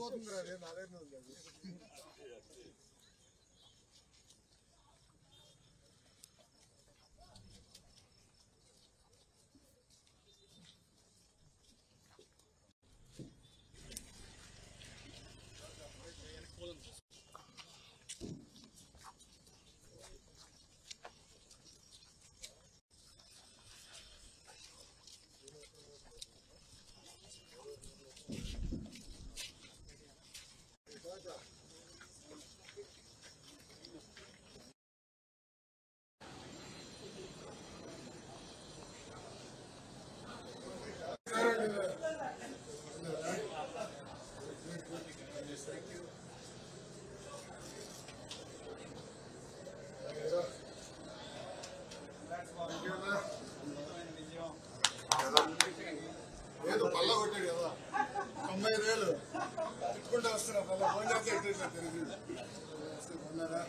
పోతుందిరా నేను నా దగ్గర ఉంది అది. ఏదో పల్ల కొట్టాడు కదా తొంభై ఐదు వేలు తిట్టుకుంటూ వస్తున్నా పల్ల ఫోన్ చేస్తే ఎట్లా తెలియదు ఉన్నారా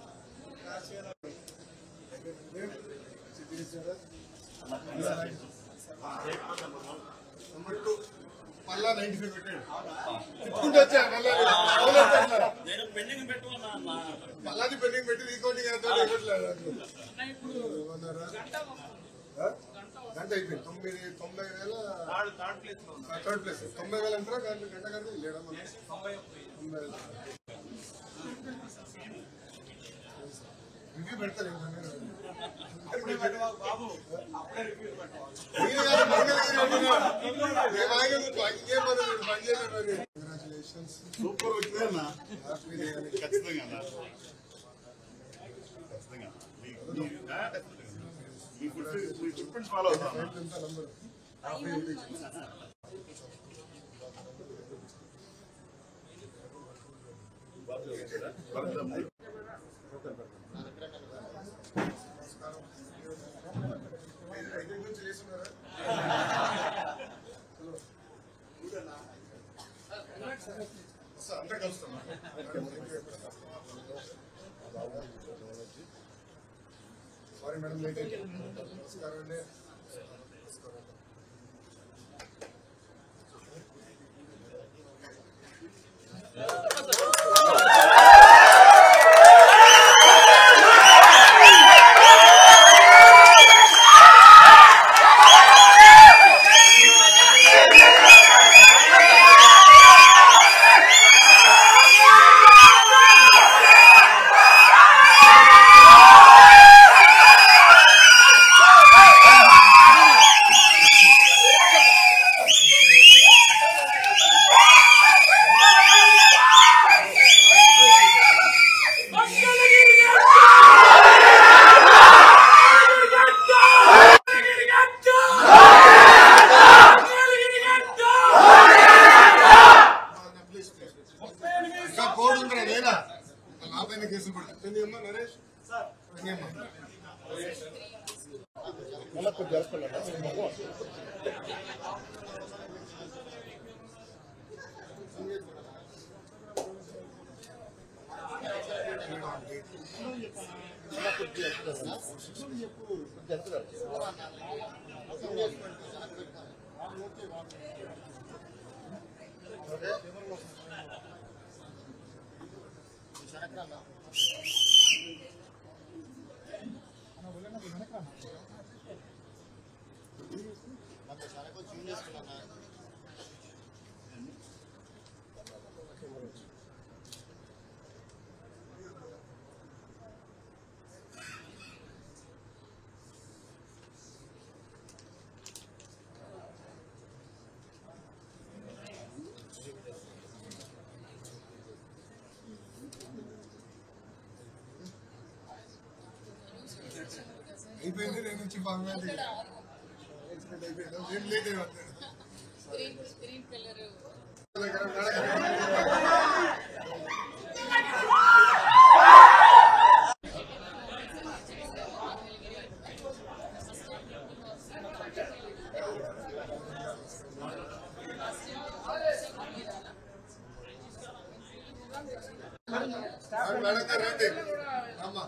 నెంబర్ టూ మళ్ళా నైన్టీ ఫైవ్ పెట్టాడు తిట్టుకుంటూ వచ్చా మళ్ళా వదిలేస్తున్నా. నేను పెండింగ్ పెట్టుకున్నా అన్న. మళ్ళాది పెండింగ్ పెట్టి రీకౌంటింగ్ అంతా ఇవ్వట్లేదు ఏమన్నారా? ఆ? గంట అయిపోయింది తొమ్మిది తొంభై వేల థర్డ్ ప్లేస్ తొంభై వేలు అంటారా గంట గంట గంట లేడా మన తొంభై వేలు రివ్యూ పెడతారు ఇంకా మీరు. మీరు కాదు, మంగళగిరి అంటున్నా. మేము ఆగే మీకు ఇంకేం మరి మీరు పని చేయలేదు మరి. Congratulations. సూపర్ వచ్చింది అన్న Happy day అని. ఖచ్చితంగా అన్న ఖచ్చితంగా మీ- మీ- ఆ, ఖచ్చితంగా. మీ ఫుడ్ మీ ఫుడ్ ప్రింట్స్ ఫాలో అవుతాం అన్న. ఎంత నంబర్ భరతం. మీరు ఐదు నుంచి చేస్తున్నారా వస్తా, అందరూ కలుస్తాం సారీ మేడం లేట్ అయింది నమస్కారం అండి నమస్కారం ప్లీజ్ ప్లీజ్ ఇంకా కోడ్ ఉందిరా నేనా నా పైన కేసులు పడుతుంది అమ్మా నరేష్ ఎన్ని అమ్మా మళ్ళా కొద్దిగా జరుపుకోలేదా? అయిపోయింది నేను వచ్చి బాగా అయిపోయింది నేను లేట్ అయిపోతాను గ్రీన్ గ్రీన్ కలర్ మేడం గారు రండి అమ్మా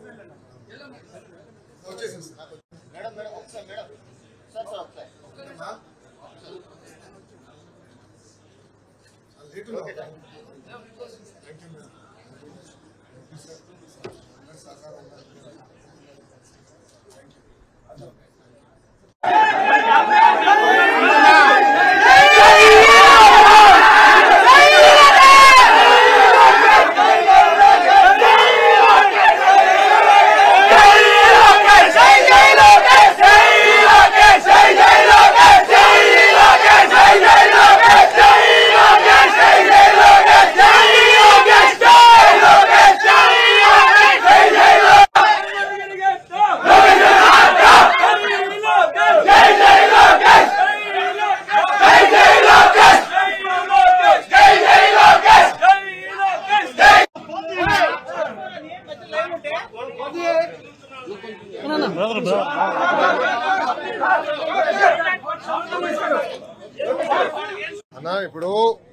వచ్చేసింది సార్ మేడం మేడం ఒకసారి మేడం సార్ సార్ ఒకసారి అమ్మా? అన్న ఇప్పుడు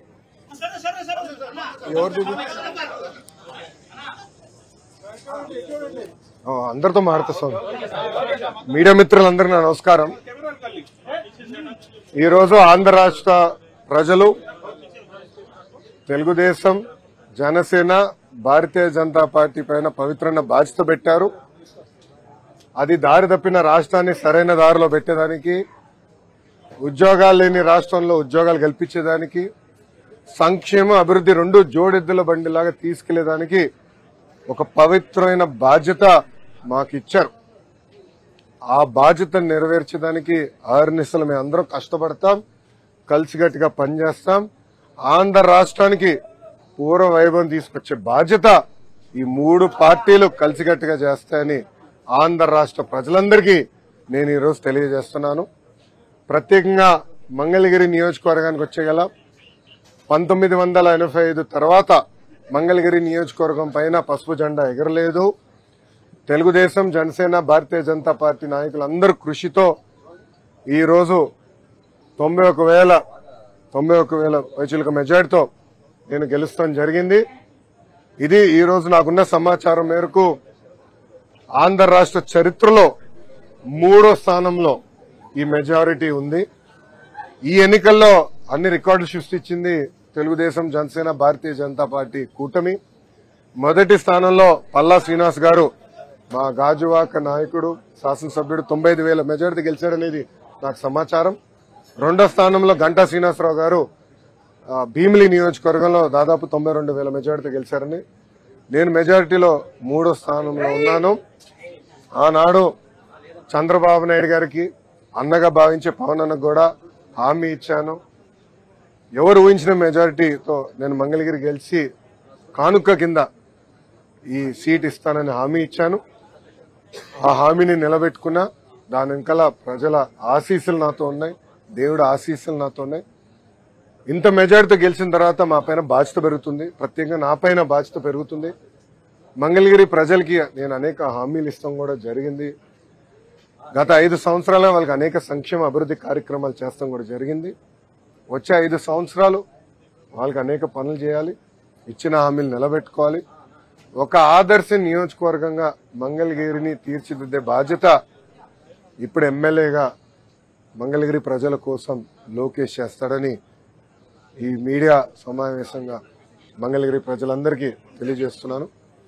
ఎవరు చూపి ఓ, అందరితో మాట్లాడుతాం మీడియా మిత్రులందరికీ నా నమస్కారం ఈరోజు ఆంధ్ర రాష్ట్ర ప్రజలు తెలుగుదేశం జనసేన భారతీయ జనతా పార్టీ పైన పవిత్రమైన బాధ్యత పెట్టారు అది దారి తప్పిన రాష్ట్రాన్ని సరైన దారిలో పెట్టేదానికి ఉద్యోగాలు లేని రాష్ట్రంలో ఉద్యోగాలు కల్పించేదానికి సంక్షేమ అభివృద్ధి రెండు జోడెద్దుల బండిలాగా తీసుకెళ్లేదానికి ఒక పవిత్రమైన బాధ్యత మాకు ఇచ్చారు ఆ బాధ్యతను నెరవేర్చడానికి ఆరునిశలు మేము అందరం కష్టపడతాం కలిసిగట్టుగా పనిచేస్తాం ఆంధ్ర రాష్ట్రానికి పూర్వ వైభవం తీసుకొచ్చే బాధ్యత ఈ మూడు పార్టీలు కలిసిగట్టుగా చేస్తాయని ఆంధ్ర రాష్ట్ర ప్రజలందరికీ నేను ఈరోజు తెలియజేస్తున్నాను ప్రత్యేకంగా మంగళగిరి నియోజకవర్గానికి వచ్చేగల పంతొమ్మిది వందల ఎనభై ఐదు తర్వాత మంగళగిరి నియోజకవర్గం పైన పసుపు జెండా ఎగరలేదు తెలుగుదేశం జనసేన భారతీయ జనతా పార్టీ నాయకులందరూ కృషితో ఈరోజు తొంభై ఒక వేల తొంభై ఒక వేల పైచులక మెజార్టీతో నేను గెలుస్తాం జరిగింది ఇది ఈ రోజు నాకున్న సమాచారం మేరకు ఆంధ్ర రాష్ట్ర చరిత్రలో మూడో స్థానంలో ఈ మెజారిటీ ఉంది ఈ ఎన్నికల్లో అన్ని రికార్డులు సృష్టించింది తెలుగుదేశం జనసేన భారతీయ జనతా పార్టీ కూటమి మొదటి స్థానంలో పల్లా శ్రీనివాస్ గారు మా గాజువాక నాయకుడు శాసనసభ్యుడు తొంభై ఐదు వేల మెజారిటీ గెలిచాడనేది నాకు సమాచారం రెండో స్థానంలో గంటా శ్రీనివాసరావు గారు ఆ, భీమిలి నియోజకవర్గంలో దాదాపు తొంభై రెండు వేల మెజారిటీ గెలిచారని నేను మెజారిటీలో మూడో స్థానంలో ఉన్నాను ఆనాడు చంద్రబాబు నాయుడు గారికి అన్నగా భావించే పవన్ అన్నకు కూడా హామీ ఇచ్చాను ఎవరు ఊహించిన మెజారిటీతో నేను మంగళగిరి గెలిచి కానుక కింద ఈ సీట్ ఇస్తానని హామీ ఇచ్చాను ఆ హామీని నిలబెట్టుకున్నా దాని వెనకాల ప్రజల ఆశీస్సులు నాతో ఉన్నాయి దేవుడు ఆశీస్సులు నాతో ఉన్నాయి ఇంత మెజారిటీతో గెలిచిన తర్వాత మా పైన బాధ్యత పెరుగుతుంది ప్రత్యేకంగా నా పైన బాధ్యత పెరుగుతుంది మంగళగిరి ప్రజలకి నేను అనేక హామీలు ఇస్తాం కూడా జరిగింది గత ఐదు సంవత్సరాల వాళ్ళకి అనేక సంక్షేమ అభివృద్ధి కార్యక్రమాలు చేస్తాం కూడా జరిగింది వచ్చే ఐదు సంవత్సరాలు వాళ్ళకి అనేక పనులు చేయాలి ఇచ్చిన హామీలు నిలబెట్టుకోవాలి ఒక ఆదర్శ నియోజకవర్గంగా మంగళగిరిని తీర్చిదిద్దే బాధ్యత ఇప్పుడు ఎమ్మెల్యేగా మంగళగిరి ప్రజల కోసం లోకేష్ చేస్తాడని ఈ మీడియా సమావేశంగా మంగళగిరి ప్రజలందరికీ తెలియజేస్తున్నాను